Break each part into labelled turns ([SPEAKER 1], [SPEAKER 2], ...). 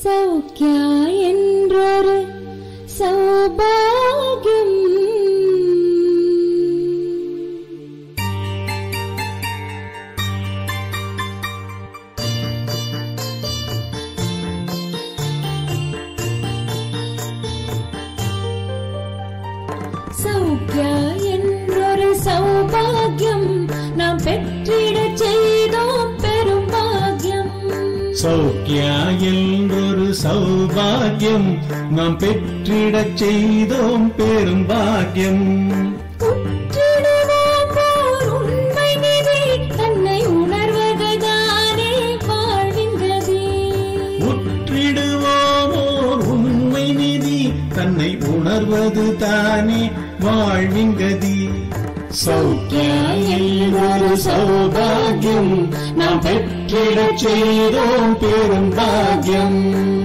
[SPEAKER 1] சௌக்கிய என்றொரு சௌபாகியம் சௌக்கிய என்றொரு சௌபாகியம் நாம் பெற்றிடச் செய்தோம் பெரும் பாக்கியம்
[SPEAKER 2] சௌக்கியா என்றொரு சௌபாகியம் நாம் பெற்றிடச் செய்தோம் பெரும் பாக்கியம்
[SPEAKER 1] உற்றிடுவோம் ஓர் உண்மை நிதி தன்னை உணர்வதுதானே வாழ்வின் கதி
[SPEAKER 2] உற்றிடுவோம் ஓர் உண்மை நிதி தன்னை உணர்வது தானே வாழ்வின் கதி சௌக்கியா என்றொரு சௌபாகியம் நாம் பெற்றிடச் செய்தோம் பெரும் பாக்கியம்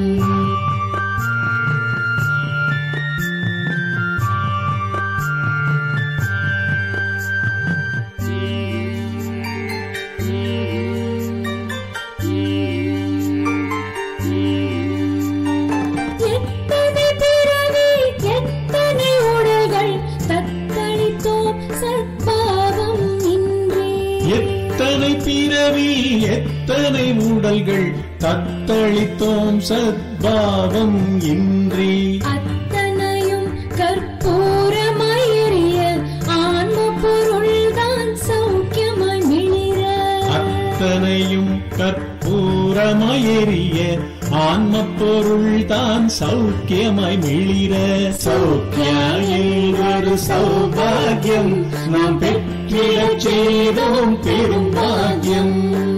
[SPEAKER 1] எத்தனை பிறவி எத்தனை உடல்கள் தத்தளித்தோம் சத்பாவம் இன்றே
[SPEAKER 2] எத்தனை பிறவி எத்தனை உடல்கள் தத்தளித்தோம் சத்பாவம் இன்றி
[SPEAKER 1] அத்தனையும் கற்பூரமாயிரிய ஆன்ம பொருள்தான் சௌக்கியமாய் மிளிர
[SPEAKER 2] அத்தனையும் கற்பூரமயறிய ஆன்ம பொருள் தான் சௌக்கியமாய் மிளிர சௌக்கிய ஒரு சௌபாகியம் நாம் பெற்றிடச் செய்தோம் பெரும் பாக்கியம்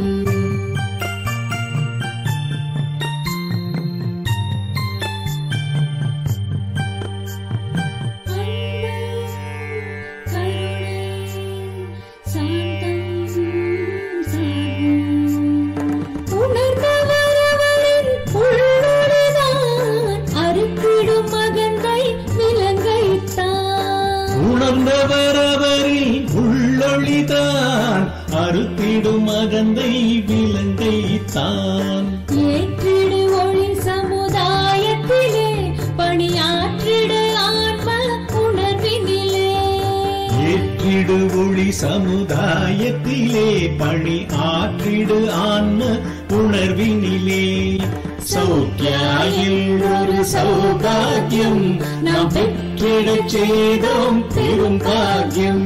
[SPEAKER 2] உணர்ந்தவரவரில் உள்ளொளிதான் அறுத்திடும் அகந்தை விலங்கை தான்
[SPEAKER 1] ஏற்றிடு ஒளி சமுதாயத்திலே பணியாற்றிடு ஆன்ம உணர்வினிலே
[SPEAKER 2] ஏற்றிடு ஒளி சமுதாயத்திலே பணி ஆற்றிடு ஆன்ம உணர்வினிலே சௌக்கியாயில் ஒரு சௌபாகியம் நாம் பெற்றிடச் செய்தோம் பெரும் பாக்கியம்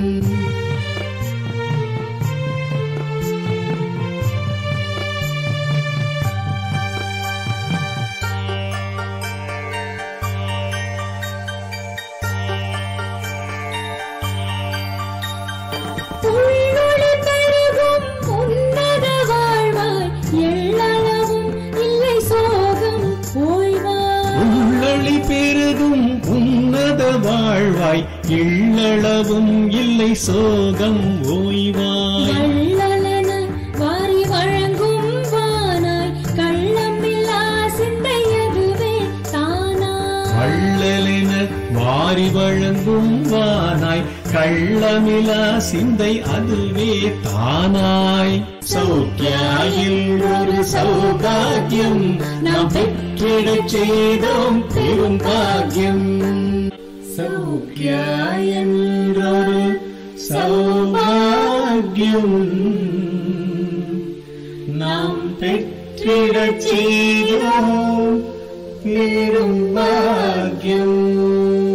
[SPEAKER 1] உள்ளொளி பெருகும் உன்னத வாழ்வாய் எள்ளளவும் இல்லை சோகம் ஓய்வாய்
[SPEAKER 2] உள்ளொளி பெருகும் உன்னத வாழ்வாய் எள்ளளவும் இல்லை சோகம் ஓய்வாய்
[SPEAKER 1] வள்ளலன வாரி வழங்கும் வானாய் கள்ளமில்லா சிந்தை அதுவே தானாய்
[SPEAKER 2] வள்ளலென வாரி வழங்கும் வானாய் கள்ளமிலா சிந்தை அதுவே தானாய் சௌக்கியாயில் ஒரு சௌபாகியம் நாம் பெற்றிடச் செய்தோம் பெரும் பாக்கியம் சௌக்கியா என்றொரு சௌபாகியம் நாம் பெற்றிடச் செய்தோம் பெரும் பாக்கியம்